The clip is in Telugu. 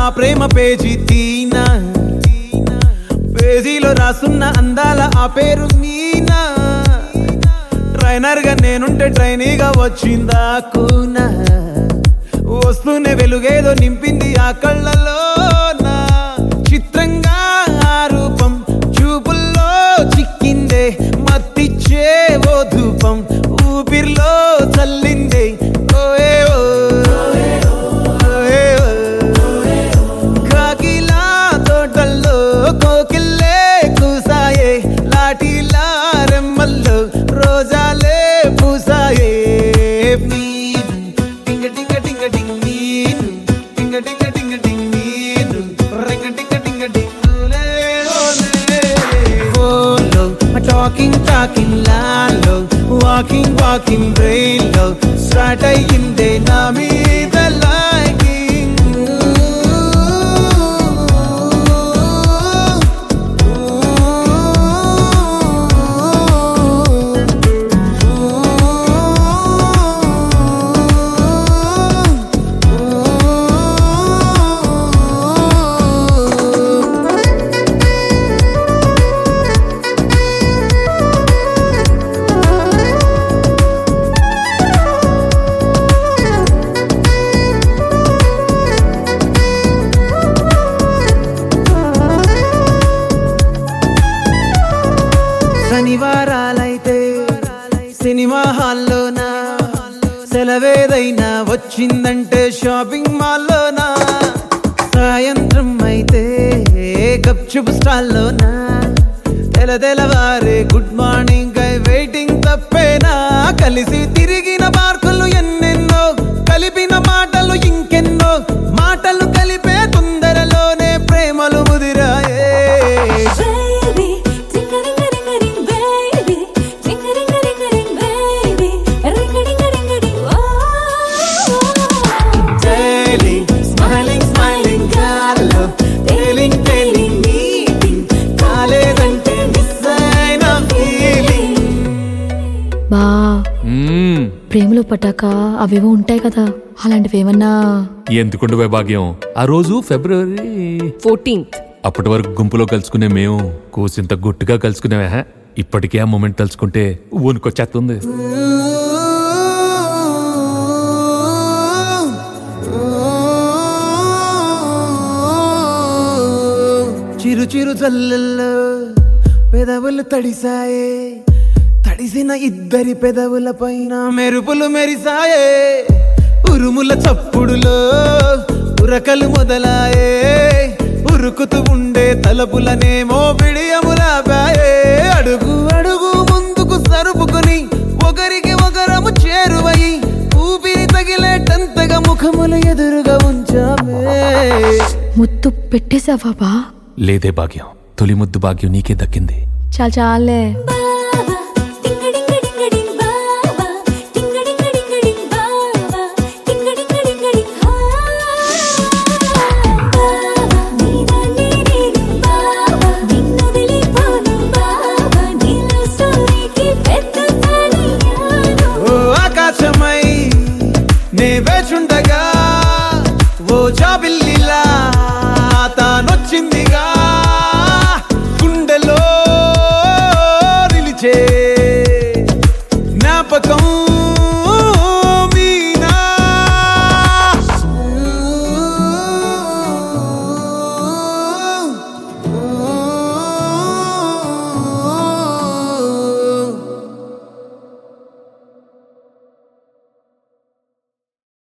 ప్రేమ పేజీ తీనా పేజీలో రాసున్న అందాల ఆ పేరు మీనా ట్రైనర్ గా నేనుంటే ట్రైనీగా వచ్చిందా కూనా వస్తూనే వెలుగేదో నింపింది ఆ కళ్ళలో చిత్రంగా ఆ రూపం చూపుల్లో చిక్కిందే మత్తిచ్చే ఓ ధూపం ఊపిరిలో చల్లిందే ఓయే ఓ, ఓయే ఓ. కాకిలా తోటల్లో కోకిల్లే కూసాయే లాఠీలా రెమ్మల్లో రోజాలే పూసాయే నీరు టింగ టింగ టింగ టింగ్ నీరు టింగ టింగ టింగ టింగ్ నీరు రింగ టింగ టింగ టింగ్ ఓలే ఓలే ఫోన్లో టాకింగ్ టాకింగ్ లాలో వాకింగ్ వాకింగ్ బ్రెయిన్లో స్టార్ట్ అయ్యిందే నా మీద శనివారాలైతే సినిమా హాల్లోనా సెలవేదైనా వచ్చిందంటే షాపింగ్ మాల్లోనా సాయంత్రం అయితే గప్చుప్ స్టాల్లోనా తెల తెలవారే గుడ్ మార్నింగ్ ఐ వెయిటింగ్ తప్పేనా కలిసి తిరిగిన పార్కులు ఎన్నెన్నో కలిపిన మాటలు ఇంకెన్నో మాటలు కలిపే తొందరలోనే ప్రేమలు ముదిరాయే Baby, ting a ring a ring a ring, baby, ting a ring a ring a ring, baby, ring a ring a ring a ring, oh. daily smiling smiling గాల్లో tailing tailing meeting కాలేదంటే మిస్ అయిన feeling బా మ్మ్. ప్రేమలో పట్టాక అవేవో ఉంటాయి కదా అలాంటివి ఏమన్నా ఎందుకుండు వైభాగ్యం ఆ రోజు ఫిబ్రవరి ఫోర్టీన్త్ అప్పటి వరకు గుంపులో కలుసుకునే మేము కూసింత గుట్టుగా కలుసుకునేవా హ? ఇప్పటికే ఆ మూమెంట్ తలుచుకుంటే ఊనుకొచ్చేస్తుంది చిరు చిరు చల్లల్లో పెదవులు తడిసాయే తడిసిన ఇద్దరి పెదవుల పైన మెరుపులు మెరిసాయే ఉరుముల చప్పుడులో ఉరకలు మొదలాయే ఉరుకుతూ ఉండే తలపులనేమో బిడియములాపాయే అడుగు అడుగు ముందుకు సరుపుకొని ఒకరికి ఒకరము చేరువై ఊపిరి తగిలేటంతగా ముఖములు ఎదురుగా ఉంచామే ముత్తు పెట్టేశావా బా లేదే భాగ్యం తొలి ముద్దు భాగ్యం నీకే దక్కింది చాలు చాలే Baba, ting a ding a ding a ding, baba, ting a ding a ding a ding, baba, ting a ding a ding a ding, ah. Baba, నీదాన్ని నేను, baba, నిన్ను వదిలిపోను, baba, నీలో storyకి పెద్ద fan అయ్యాను. ఓ ఆకాశమై నే వేచుండగా ఓ జాబిల్లిలా తానొచ్చిందిగా